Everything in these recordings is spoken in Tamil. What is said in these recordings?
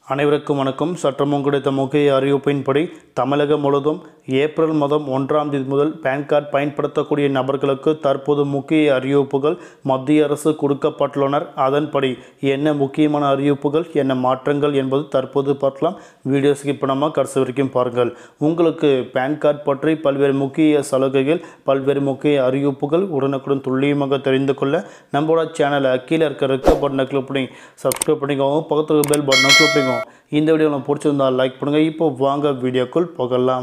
அனைவருக்கும் வணக்கம் சற்றமும் கிடைத்த முக்கிய அறிவிப்பின்படி தமிழகம் முழுவதும் ஏப்ரல் மாதம் ஒன்றாம் தேதி முதல் பேன் கார்டு பயன்படுத்தக்கூடிய நபர்களுக்கு தற்போது முக்கிய அறிவிப்புகள் மத்திய அரசு கொடுக்கப்பட்டுள்ளனர் அதன்படி என்ன முக்கியமான அறிவிப்புகள் என்ன மாற்றங்கள் என்பது தற்போது பார்க்கலாம் வீடியோ ஸ்கிப் பண்ணாமல் கடைசி வரைக்கும் பாருங்கள் உங்களுக்கு பேன் கார்டு பற்றி பல்வேறு முக்கிய சலுகைகள் பல்வேறு முக்கிய அறிவிப்புகள் உடனுக்குடன் துல்லியமாக தெரிந்து கொள்ள நம்மளோட சேனலை கீழே இருக்க ரெக்க பட்டனை கிளிக் பண்ணி சப்ஸ்கிரைப் பண்ணிக்கோங்க பக்கத்தில் பெல் பட்டனை கிளிக் பண்ணிக்கோங்க இந்த வீடியோ உங்களுக்கு பிடிச்சிருந்தா லைக் பண்ணுங்கள் இப்போ வாங்க வீடியோக்குள் போகலாம்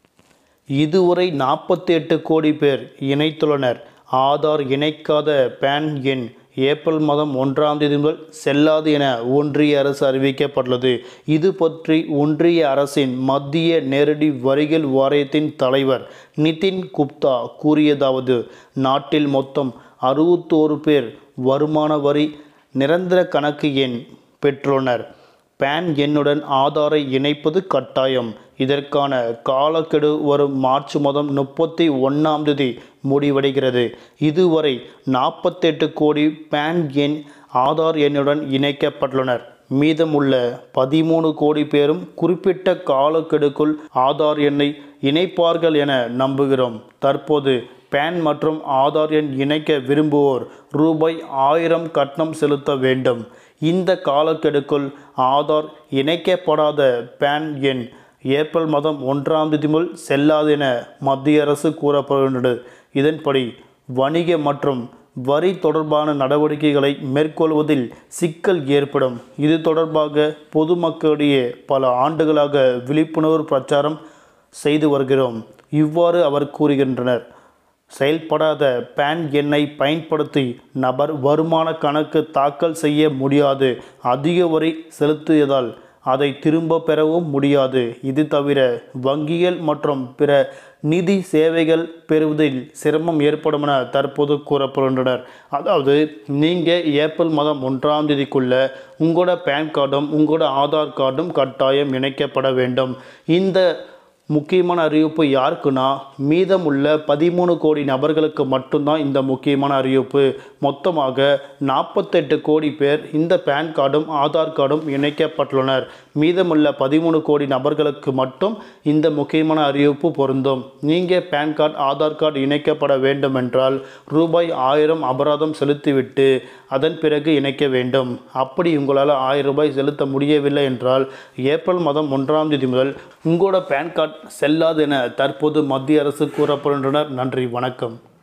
இதுவரை நாற்பத்தி எட்டு கோடி பேர் இணைத்துள்ளனர் ஆதார் இணைக்காத பேன் எண் ஏப்ரல் மாதம் ஒன்றாம் தேதி முதல் செல்லாது என ஒன்றிய அரசு அறிவிக்கப்பட்டுள்ளது இது பற்றி ஒன்றிய அரசின் மத்திய நேரடி வரிகள் வாரியத்தின் தலைவர் நிதின் குப்தா கூறியதாவது நாட்டில் மொத்தம் அறுபத்தோரு பேர் வருமான வரி நிரந்தர கணக்கு எண் பெற்றுள்ளனர் பேன் எண்ணுடன் ஆதாரை இணைப்பது கட்டாயம் இதற்கான காலக்கெடு வரும் மார்ச் மாதம் முப்பத்தி ஒன்றாம் தேதி முடிவடைகிறது இதுவரை நாற்பத்தெட்டு கோடி பேன் எண் ஆதார் எண்ணுடன் இணைக்கப்பட்டுள்ளனர் மீதமுள்ள பதிமூணு கோடி பேரும் குறிப்பிட்ட காலக்கெடுக்குள் ஆதார் எண்ணை இணைப்பார்கள் என நம்புகிறோம் தற்போது பேன் மற்றும் ஆதார் எண் இணைக்க விரும்புவோர் ரூபாய் ஆயிரம் கட்டணம் செலுத்த வேண்டும் இந்த காலக்கெடுக்குள் ஆதார் இணைக்கப்படாத பேன் எண் ஏப்ரல் மாதம் ஒன்றாம் தேதி முதல் செல்லாது என மத்திய அரசு கூறப்படுகின்றது இதன்படி வணிக மற்றும் வரி தொடர்பான நடவடிக்கைகளை மேற்கொள்வதில் சிக்கல் ஏற்படும் இது தொடர்பாக பொதுமக்களிடையே பல ஆண்டுகளாக விழிப்புணர்வு பிரச்சாரம் செய்து வருகிறோம் இவ்வாறு அவர் கூறுகின்றனர் செயல்படாத பேன் எண்ணை பயன்படுத்தி நபர் வருமான கணக்கு தாக்கல் செய்ய முடியாது அதிக வரி செலுத்தியதால் அதை திரும்ப பெறவும் முடியாது இது தவிர வங்கிகள் மற்றும் பிற நிதி சேவைகள் பெறுவதில் சிரமம் ஏற்படும் என தற்போது கூறப்படுகின்றனர் அதாவது நீங்கள் ஏப்ரல் மாதம் ஒன்றாம் தேதிக்குள்ள உங்களோட பேன் கார்டும் உங்களோட ஆதார் கார்டும் கட்டாயம் இணைக்கப்பட வேண்டும் இந்த முக்கியமான அறிவிப்பு யாருக்குன்னா மீதமுள்ள பதிமூணு கோடி நபர்களுக்கு மட்டும்தான் இந்த முக்கியமான அறிவிப்பு மொத்தமாக நாற்பத்தெட்டு கோடி பேர் இந்த பேன் கார்டும் ஆதார் கார்டும் இணைக்கப்பட்டுள்ளனர் மீதமுள்ள பதிமூணு கோடி நபர்களுக்கு மட்டும் இந்த முக்கியமான அறிவிப்பு பொருந்தும் நீங்கள் பேன் கார்டு ஆதார் கார்டு இணைக்கப்பட வேண்டும் என்றால் ரூபாய் ஆயிரம் அபராதம் செலுத்திவிட்டு அதன் பிறகு இணைக்க வேண்டும் அப்படி உங்களால் ஆயிரம் ரூபாய் செலுத்த முடியவில்லை என்றால் ஏப்ரல் மாதம் ஒன்றாம் தேதி முதல் உங்களோட பேன் கார்டு செல்லாது என தற்போது மத்திய அரசு கூறப்படுகின்றனர் நன்றி வணக்கம்